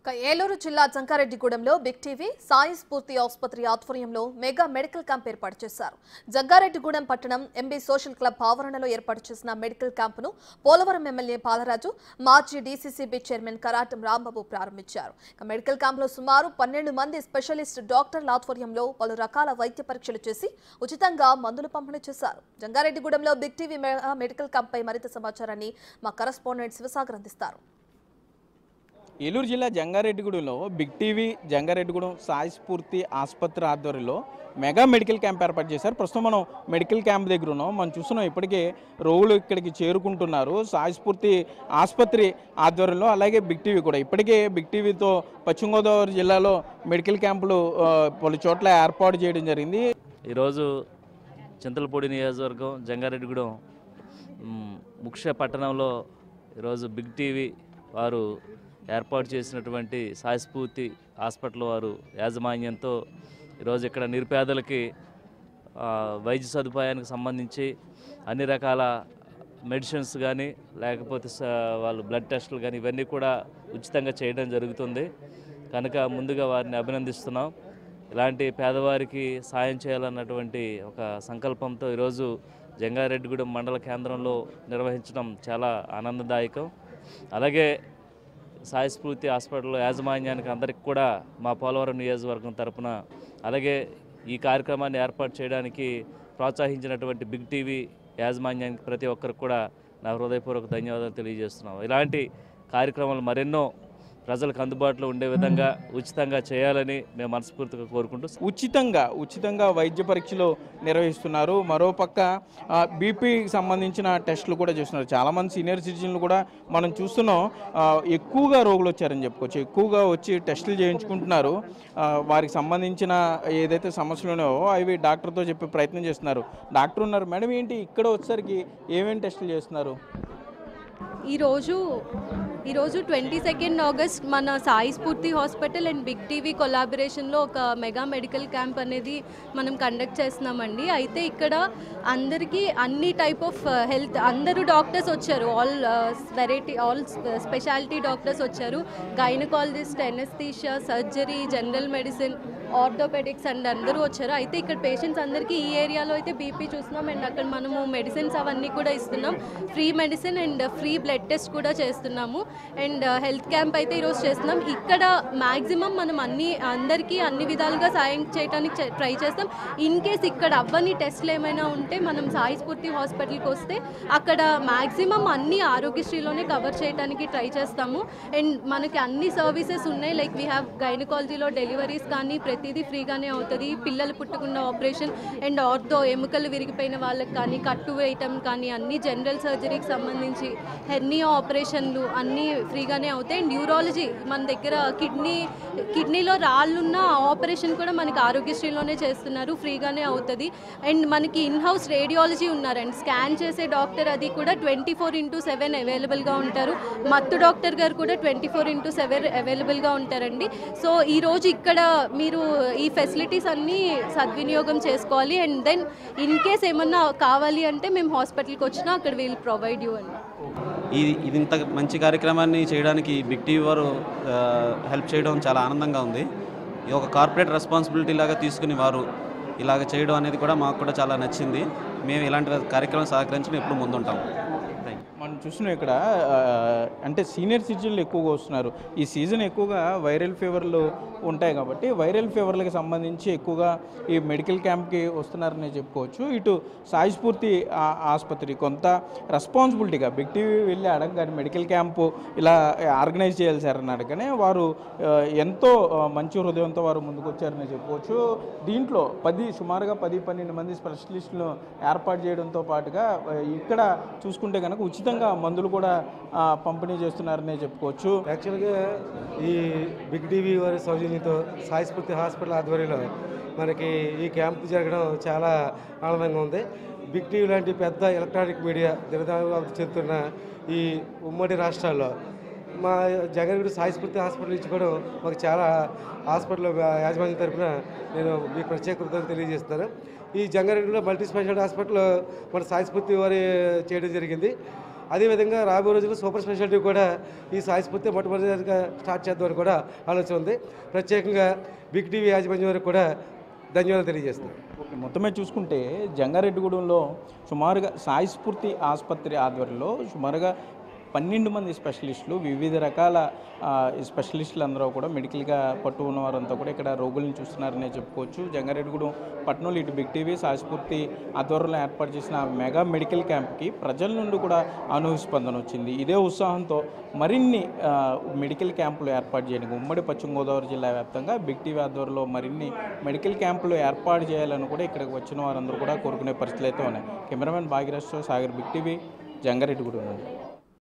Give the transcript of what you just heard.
ఇక ఏలూరు జిల్లా జంగారెడ్డిగూడెంలో బిగ్ టీవీ సాయి స్ఫూర్తి ఆసుపత్రి ఆధ్వర్యంలో మెగా మెడికల్ క్యాంప్ ఏర్పాటు చేశారు జంగారెడ్డిగూడెం పట్టణం ఎంబీ సోషల్ క్లబ్ ఆవరణలో ఏర్పాటు చేసిన మెడికల్ క్యాంపును పోలవరం ఎమ్మెల్యే పాలరాజు మాజీ డీసీసీబీ చైర్మన్ కరాటం రాంబాబు ప్రారంభించారు ఇక మెడికల్ క్యాంపులో సుమారు పన్నెండు మంది స్పెషలిస్ట్ డాక్టర్ల ఆధ్వర్యంలో పలు రకాల వైద్య పరీక్షలు చేసి ఉచితంగా మందులు పంపిణీ చేశారు జంగారెడ్డిగూడెంలో బిగ్ టీవీ మెగా మెడికల్ క్యాంప్పై మరింత సమాచారాన్ని మా కరస్పాండెంట్ శివసాగర్ అందిస్తారు ఏలూరు జిల్లా జంగారెడ్డిగూడెంలో బిగ్ టీవీ జంగారెడ్డిగూడెం సాయి స్ఫూర్తి ఆసుపత్రి ఆధ్వర్యంలో మెగా మెడికల్ క్యాంప్ ఏర్పాటు చేశారు ప్రస్తుతం మనం మెడికల్ క్యాంప్ దగ్గర ఉన్నాం మనం చూస్తున్నాం ఇప్పటికే రోగులు ఇక్కడికి చేరుకుంటున్నారు సాయి స్ఫూర్తి ఆసుపత్రి ఆధ్వర్యంలో అలాగే బిగ్ టీవీ కూడా ఇప్పటికే బిగ్ టీవీతో పశ్చిమ గోదావరి జిల్లాలో మెడికల్ క్యాంపులు ఆ, పలు చోట్ల ఏర్పాటు చేయడం జరిగింది ఈరోజు చింతలపూడి నియోజకవర్గం జంగారెడ్డిగూడెం మ్, ముఖ్య పట్టణంలో ఈరోజు బిగ్ టీవీ వారు ఏర్పాటు చేసినటువంటి సాయస్ఫూర్తి హాస్పిటల్ వారు యాజమాన్యంతో ఈరోజు ఇక్కడ నిరుపేదలకి ఆ, వైద్య సదుపాయానికి సంబంధించి అన్ని రకాల మెడిసిన్స్ కానీ లేకపోతే స- వాళ్ళు బ్లడ్ టెస్టులు కానీ ఇవన్నీ కూడా ఉచితంగా చేయడం జరుగుతుంది కనుక ముందుగా వారిని అభినందిస్తున్నాం ఇలాంటి పేదవారికి సాయం చేయాలన్నటువంటి ఒక సంకల్పంతో ఈరోజు జంగారెడ్డిగూడెం మండల కేంద్రంలో నిర్వహించడం చాలా ఆనందదాయకం అలాగే సాయి స్ఫూర్తి హాస్పిటల్ యాజమాన్యానికి అందరికి కూడా మా పోలవరం నియోజకవర్గం తరపున అలాగే ఈ కార్యక్రమాన్ని ఏర్పాటు చేయడానికి ప్రోత్సహించినటువంటి బిగ్ టీవీ యాజమాన్యానికి ప్రతి ఒక్కరికి కూడా నా హృదయపూర్వక ధన్యవాదాలు తెలియజేస్తున్నాం ఇలాంటి కార్యక్రమాలు మరెన్నో ప్రజలకు అందుబాటులో ఉండే విధంగా ఉచితంగా చేయాలని మేము మనస్ఫూర్తిగా కోరుకుంటూ ఉచితంగా ఉచితంగా వైద్య పరీక్షలు నిర్వహిస్తున్నారు మరోపక్క బీపీకి సంబంధించిన టెస్టులు కూడా చేస్తున్నారు చాలామంది సీనియర్ సిటిజన్లు కూడా మనం చూస్తున్నాం ఆ, ఎక్కువగా రోగులు వచ్చారని చెప్పుకోవచ్చు ఎక్కువగా వచ్చి టెస్టులు చేయించుకుంటున్నారు ఆ, వారికి సంబంధించిన ఏదైతే సమస్యలు ఉన్నాయో అవి డాక్టర్తో చెప్పే ప్రయత్నం చేస్తున్నారు డాక్టర్ ఉన్నారు మేడం ఏంటి ఇక్కడ వచ్చేసరికి ఏమేమి టెస్టులు చేస్తున్నారు ఈరోజు ఈరోజు ట్వంటీ సెకండ్ ఆగస్ట్ మన Sai Spoorthi hospital and big TV కొలాబరేషన్లో ఒక మెగా మెడికల్ క్యాంప్ అనేది మనం కండక్ట్ చేస్తున్నామండి అయితే ఇక్కడ అందరికీ అన్ని టైప్ ఆఫ్ హెల్త్ అందరూ డాక్టర్స్ వచ్చారు all variety all speciality doctors వచ్చారు gynaecologist anaesthesia surgery general medicine orthopaedics and అందరూ వచ్చారు అయితే ఇక్కడ పేషెంట్స్ అందరికీ ఈ ఏరియాలో అయితే బీపీ చూస్తున్నాం అండ్ అక్కడ మనము మెడిసిన్స్ అవన్నీ కూడా ఇస్తున్నాం free medicine and free blood test కూడా చేస్తున్నాము అండ్ హెల్త్ క్యాంప్ అయితే ఈరోజు చేస్తున్నాం ఇక్కడ మ్యాక్సిమం మనం అన్ని అందరికీ అన్ని విధాలుగా సాయం చేయడానికి ట్రై చేస్తాం ఇన్ కేస్ ఇక్కడ అవ్వని టెస్ట్లు ఏమైనా ఉంటే మనం సాయి స్ఫూర్తి హాస్పిటల్కి వస్తే అక్కడ మ్యాక్సిమం అన్ని ఆరోగ్యశ్రీలోనే కవర్ చేయడానికి ట్రై చేస్తాము అండ్ మనకి అన్ని సర్వీసెస్ ఉన్నాయి లైక్ వీ హ్యావ్ గైనకాలజీలో డెలివరీస్ కానీ ప్రతిదీ ఫ్రీగానే అవుతుంది పిల్లలు పుట్టుకున్న ఆపరేషన్ అండ్ ఆర్థో ఎముకలు విరిగిపోయిన వాళ్ళకి కానీ కట్టు వేయటం కానీ అన్ని జనరల్ సర్జరీకి సంబంధించి హెర్నియా ఆపరేషన్లు అన్నీ ఫ్రీగానే అవుతాయి అండ్ న్యూరాలజీ మన దగ్గర కిడ్నీ కిడ్నీలో రాళ్ళున్న ఆపరేషన్ కూడా మనకి ఆరోగ్యశ్రీలోనే చేస్తున్నారు ఫ్రీగానే అవుతుంది అండ్ మనకి ఇన్ హౌస్ రేడియాలజీ ఉన్నారండి స్కాన్ చేసే డాక్టర్ అది కూడా ట్వంటీ ఫోర్ ఇంటూ సెవెన్ అవైలబుల్గా ఉంటారు మత్తు డాక్టర్ గారు కూడా ట్వంటీ ఫోర్ ఇంటూ సెవెన్ అవైలబుల్గా ఉంటారండి సో ఈరోజు ఇక్కడ మీరు ఈ ఫెసిలిటీస్ అన్నీ సద్వినియోగం చేసుకోవాలి అండ్ దెన్ ఇన్ కేస్ ఏమన్నా కావాలి అంటే మేము హాస్పిటల్కి వచ్చినా అక్కడ వీల్ ప్రొవైడ్ యూ అండి ఇది ఇది ఇంత మంచి కార్యక్రమాన్ని చేయడానికి బిగ్ టీవీ వారు ఆ, హెల్ప్ చేయడం చాలా ఆనందంగా ఉంది ఇది ఒక కార్పొరేట్ రెస్పాన్సిబిలిటీ లాగా తీసుకుని వారు ఇలాగ చేయడం అనేది కూడా మాకు కూడా చాలా నచ్చింది మేము ఇలాంటి కార్యక్రమం సహకరించడం ఎప్పుడు ముందుంటాం థ్యాంక్ యూ మనం చూస్తున్నాం ఇక్కడ ఆ, అంటే సీనియర్ సిటిజన్లు ఎక్కువగా వస్తున్నారు ఈ సీజన్ ఎక్కువగా వైరల్ ఫీవర్లు ఉంటాయి కాబట్టి వైరల్ ఫీవర్లకు సంబంధించి ఎక్కువగా ఈ మెడికల్ క్యాంప్కి వస్తున్నారని చెప్పుకోవచ్చు ఇటు సాయి స్ఫూర్తి ఆ- ఆసుపత్రి కొంత రెస్పాన్సిబిలిటీగా బిగ్ టీవీ వెళ్ళి అడగగానే మెడికల్ క్యాంపు ఇలా ఆర్గనైజ్ చేయాలి సార్ అని అడగనే వారు ఆ, ఎంతో ఆ, మంచి హృదయంతో వారు ముందుకు వచ్చారని చెప్పుకోవచ్చు దీంట్లో పది సుమారుగా పది పన్నెండు మంది స్పెషలిస్టులను ఏర్పాటు చేయడంతో పాటుగా ఆ, ఇక్కడ చూసుకుంటే కనుక ఉచితంగా మందులు కూడా ఆ, పంపిణీ చేస్తున్నారనే చెప్పుకోవచ్చు యాక్చువల్గా ఈ బిగ్ టీవీ వారి సౌజన్యంతో సాయి స్ఫూర్తి హాస్పిటల్ ఆధ్వర్యంలో మనకి ఈ క్యాంప్ జరగడం చాలా ఆనందంగా ఉంది బిగ్ టీవీ లాంటి పెద్ద ఎలక్ట్రానిక్ మీడియా దినదాభివృద్ధి చెందుతున్న ఈ ఉమ్మడి రాష్ట్రాల్లో మా జగన్గుడి సాయి స్ఫూర్తి హాస్పిటల్ నుంచి కూడా మాకు చాలా హాస్పిటల్ యాజమాన్యం తరఫున నేను మీకు ప్రత్యేక కృతజ్ఞతలు తెలియజేస్తున్నాను ఈ జంగారెడ్డిలో మల్టీ స్పెషాలిటీ హాస్పిటల్ మన సాయి స్ఫూర్తి వారి చేయడం జరిగింది అదేవిధంగా రాబోయే రోజుల్లో సూపర్ స్పెషాలిటీ కూడా ఈ సాయి స్ఫూర్తి మొట్టమొదటిగా స్టార్ట్ చేద్దామని కూడా ఆలోచన ఉంది ప్రత్యేకంగా బిగ్ టీవీ యాజమాన్యం వారికి కూడా ధన్యవాదాలు తెలియజేస్తున్నాను ఓకే మొత్తమే చూసుకుంటే జంగారెడ్డిగూడెంలో సుమారుగా సాయి స్ఫూర్తి ఆసుపత్రి ఆధ్వర్యంలో సుమారుగా పన్నెండు మంది స్పెషలిస్టులు వివిధ రకాల ఆ, ఈ స్పెషలిస్టులు అందరూ కూడా మెడికల్గా పట్టు ఉన్న వారంతా కూడా ఇక్కడ రోగులను చూస్తున్నారనే చెప్పుకోవచ్చు జంగారెడ్డిగూడెం పట్టణంలో ఇటు బిగ్ టీవీ సాయి స్ఫూర్తి ఆధ్వర్యంలో ఏర్పాటు చేసిన మెగా మెడికల్ క్యాంప్కి ప్రజల నుండి కూడా అనూహ్య స్పందన వచ్చింది ఇదే ఉత్సాహంతో మరిన్ని ఆ, మెడికల్ క్యాంపులు ఏర్పాటు చేయడానికి ఉమ్మడి పశ్చిమ గోదావరి జిల్లా వ్యాప్తంగా బిగ్ టీవీ ఆధ్వర్యంలో మరిన్ని మెడికల్ క్యాంపులు ఏర్పాటు చేయాలని కూడా ఇక్కడికి వచ్చిన వారందరూ కూడా కోరుకునే పరిస్థితులు అయితే ఉన్నాయి కెమెరామెన్ భాగ్యరాజ్తో సాగర్ బిగ్ టీవీ జంగారెడ్డిగూడెం నుండి